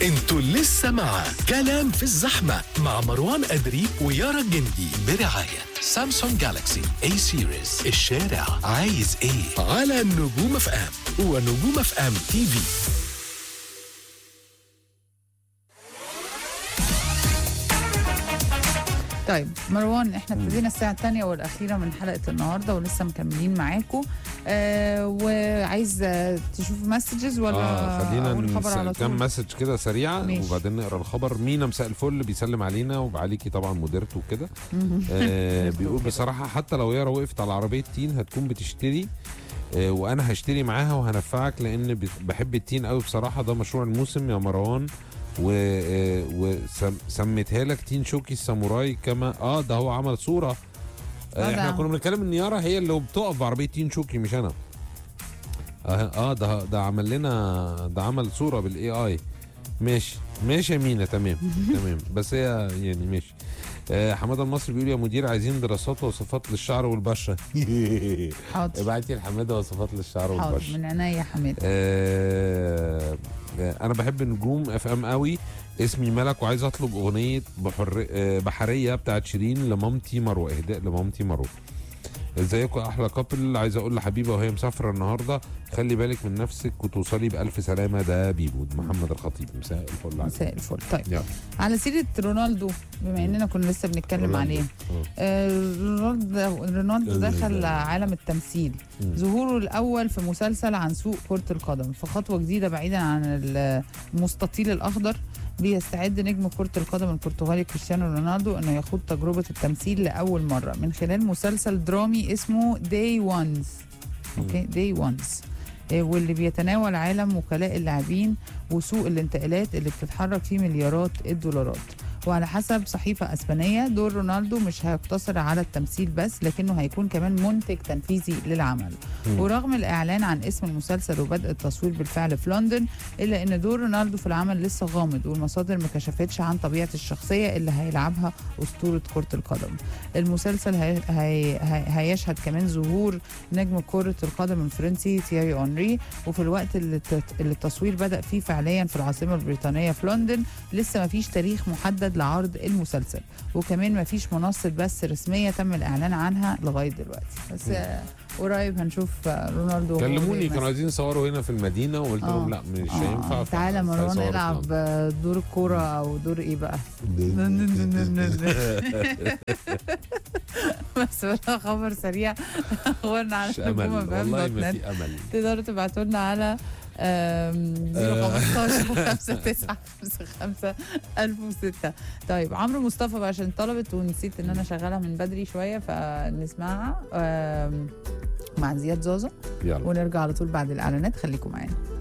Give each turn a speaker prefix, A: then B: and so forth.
A: انتوا لسه مع كلام في الزحمة مع مروان أدري ويارا الجندي برعاية سامسونج جالاكسي اي سيريز الشارع عايز ايه على نجوم اف ام ونجوم اف ام تي في
B: طيب مروان احنا ابتدينا الساعة الثانية والأخيرة من حلقة النهاردة ولسه مكملين معاكم آه وعايز آه، تشوف مسجز ولا
C: اه خلينا
B: أقول خبر على
C: نس- كم
B: طول
C: مسج كده سريعه
B: ماشي.
C: وبعدين نقرا الخبر مينا مساء الفل بيسلم علينا وعليكي طبعا مديرته وكده آه بيقول بصراحه حتى لو يارا وقفت على عربيه تين هتكون بتشتري آه وانا هشتري معاها وهنفعك لان بت- بحب التين قوي بصراحه ده مشروع الموسم يا مروان وسميتها لك تين شوكي الساموراي كما اه ده هو عمل صوره
B: آه،
C: آه احنا
B: ده.
C: كنا بنتكلم ان يارا هي اللي بتقف بعربيه تين شوكي مش انا اه, آه ده ده عمل لنا ده عمل صوره بالاي اي ماشي ماشي يا مينا تمام تمام بس هي يعني ماشي آه حماده المصري بيقول يا مدير عايزين دراسات ووصفات للشعر والبشره
B: حاضر
C: ابعتي لحماده وصفات للشعر
B: حاضر
C: والبشره
B: من عينيا يا حماد
C: آه آه، انا بحب نجوم اف ام قوي اسمي ملك وعايز اطلب اغنيه بحر آه، بحريه بتاعت شيرين لمامتي مروه اهداء لمامتي مروه ازيكم يا احلى كابل عايز اقول لحبيبه وهي مسافره النهارده خلي بالك من نفسك وتوصلي بالف سلامه ده بيبو ده محمد الخطيب مساء الفل عليك
B: مساء الفل طيب
C: يلا
B: على سيرة رونالدو بما اننا كنا لسه بنتكلم
C: رونالدو.
B: عليه
C: آه.
B: آه، رونالدو رونالدو دخل عالم التمثيل
C: مم.
B: ظهوره الاول في مسلسل عن سوق كرة القدم في خطوة جديدة بعيدا عن المستطيل الاخضر بيستعد نجم كرة القدم البرتغالي كريستيانو رونالدو انه يخوض تجربة التمثيل لأول مرة من خلال مسلسل درامي اسمه داي وانز اوكي داي وانز واللي بيتناول عالم وكلاء اللاعبين وسوق الانتقالات اللي بتتحرك فيه مليارات الدولارات وعلى حسب صحيفة أسبانية دور رونالدو مش هيقتصر على التمثيل بس لكنه هيكون كمان منتج تنفيذي للعمل
C: مم.
B: ورغم الإعلان عن اسم المسلسل وبدء التصوير بالفعل في لندن إلا إن دور رونالدو في العمل لسه غامض والمصادر ما كشفتش عن طبيعة الشخصية اللي هيلعبها أسطورة كرة القدم المسلسل هي هي هي هيشهد كمان ظهور نجم كرة القدم الفرنسي تياري أونري وفي الوقت اللي الت- اللي التصوير بدأ فيه فعليا في العاصمة البريطانية في لندن لسه ما فيش تاريخ محدد لعرض المسلسل وكمان ما فيش منصة بس رسمية تم الإعلان عنها لغاية دلوقتي بس آه، قريب هنشوف آه، رونالدو وهو
C: كلموني
B: بيمثل.
C: كانوا عايزين يصوروا هنا في المدينه وقلت لهم
B: آه.
C: لا مش
B: آه،
C: هينفع
B: آه، تعالى مروان
C: فهيصوروا في
B: العب
C: لندن.
B: آه، دور الكورة أو دور إيه بقى بس ولا خبر سريع اخبارنا على
C: مش امل
B: نجوم فام
C: والله
B: دوت
C: ما
B: نت
C: في امل
B: تقدروا تبعتوا لنا على آم، 015 5 9 5 5 1006 طيب عمرو مصطفى بقى عشان طلبت ونسيت ان انا شغالها من بدري شويه فنسمعها آم، مع زياد زازا
C: يلا
B: ونرجع على طول بعد الاعلانات خليكم معانا